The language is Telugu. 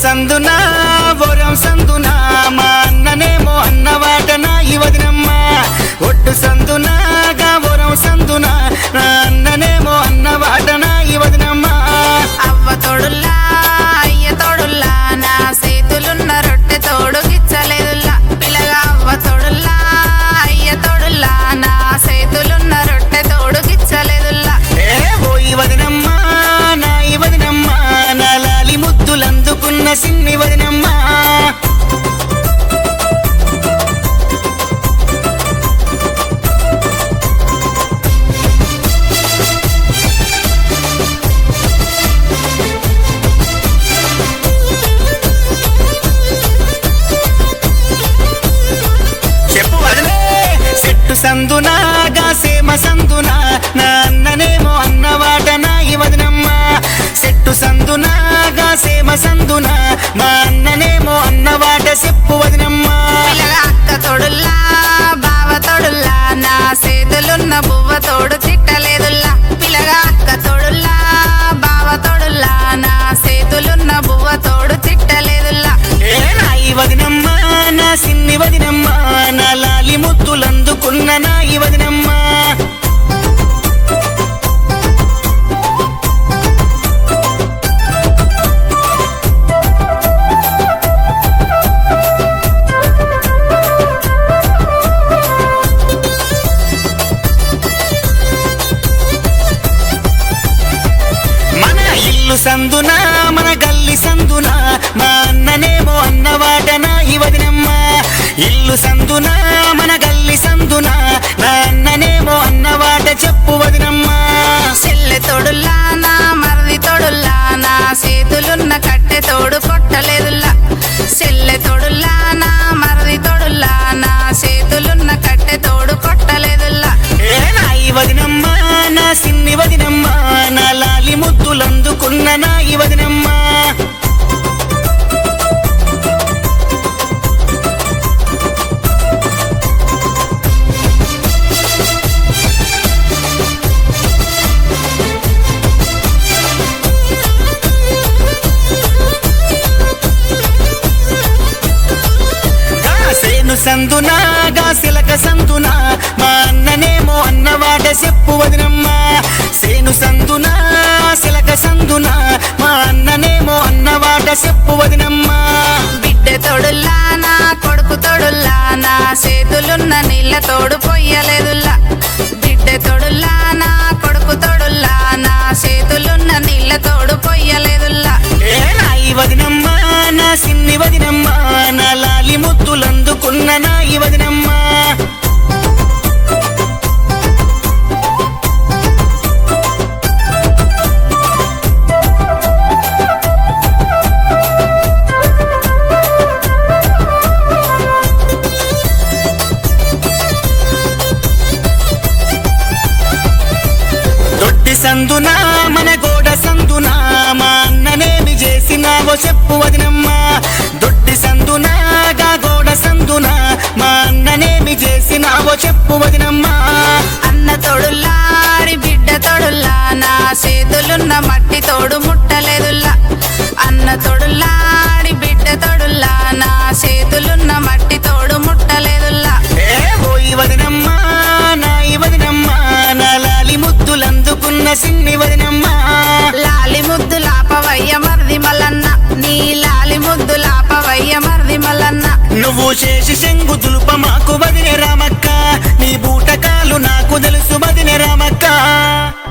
సందున వరం సందున మా అన్ననేమో అన్నవాటన ఇవదినమ్మ ఒట్టు సందున వరం సందున నా అన్ననేమో అన్నవాటన ఇవదినమ్మ అవ్వ తోడుల్లా అయ్య తోడుల్లా నా చేతులున్న రొట్టె తోడు గిచ్చలేదుల్లా పిల్లగా అవ్వ తోడుల్లా అయ్య తోడుల్లా నా చేతులున్న రొట్టె తోడు గిచ్చలేదుల్లా ఏ ఓ ఇవదినమ్మ నా ఇవదినమ్మ నా లాలి ముద్దులందుకున్న సిన్ని వదినమ్మ చెప్పు వదిలే చెట్టు సందునా గాసేమ సందునా నా అన్ననేమో అన్నవాటన ఇవదినమ్మ చెట్టు సందునా గాసేమ సందునా మా అన్ననేమో అన్నవాట చెప్పు వదినమ్మ పిల్లగా అక్క తోడుల్లా బావ తోడుల్లా నా చేతులున్న బువ్వ తోడు తిట్టలేదుల్లా పిల్లగా అక్క తోడుల్లా బావ తోడుల్లా నా చేతులున్న బువ్వ తోడు తిట్టలేదుల్లా ఏ నా ఈ వదినమ్మ నా సిన్ని వదినమ్మ నా లాలి ముద్దులందుకున్న నా ఈ వదినమ్మ మన ఇల్లు సందున మన గల్లి సందున మా అన్ననేమో అన్నవాటన ఇవదినమ్మ ఇల్లు సందున మన గల్లి సందున నా అన్ననేమో అన్నవాట చెప్పు వదినమ్మ చెల్లె తోడుల్లా నా మరది తోడుల్లా నా చేతులున్న కట్టె తోడు కొట్టలేదుల్లా చెల్లె తోడుల్లా నా మరది తోడుల్లా నా చేతులున్న కట్టె తోడు కొట్టలేదుల్లా ఏ నా ఈ వదినమ్మ నా సిన్ని వదినమ్మ నా లాలి ముద్దులందుకున్న నా ఈ వదినమ్మ గాసేను సందున గాసిలక సందున మా అన్ననేమో అన్నవాట చెప్పు వదినమ్మ సేను సందున సిలక సందున మా అన్ననేమో అన్నవాట చెప్పు వదినమ్మ బిడ్డ తోడుల్లా నా కొడుకు తోడుల్లా నా చేతులున్న నీళ్ళ తోడు పొయ్యలేదుల్లా బిడ్డ తోడుల్లా నా కొడుకు తోడుల్లా నా చేతులున్న నీళ్ళ తోడు పొయ్యలేదుల్లా ఏ నా ఈ వదినమ్మ నా సిన్ని వదినమ్మ నా లాలి ముద్దులందుకున్న నా ఈ వదినమ్మ దొడ్డి సందున మన గోడ సందున మా అన్ననేమి చేసినావో చెప్పు వదినమ్మ దొడ్డి సందున గా గోడ సందున మా అన్ననేమి చేసినావో చెప్పు వదినమ్మ అన్న తోడుల్లాడి బిడ్డ తోడుల్లా నా చేతులున్న మట్టి తోడు ముట్టలేదుల్లా అన్న తోడుల్లాడి బిడ్డ తోడుల్లా నా చేతులున్న మట్టి తోడు ముట్టలేదుల్లా ఏ ఓ ఈ వదినమ్మ నా ఈ వదినమ్మ నా లాలి ముద్దులందుకున్న సిన్ని వదినమ్మ లాలి ముద్దు లాపవయ్య మరిది మల్లన్న నీ లాలి ముద్దు లాపవయ్య మరిది మల్లన్న నువ్వు చేసి శంగు దులుప మాకు వదిలే రామక్క నీ బూటకాలు నాకు తెలుసు వదిలే రామక్క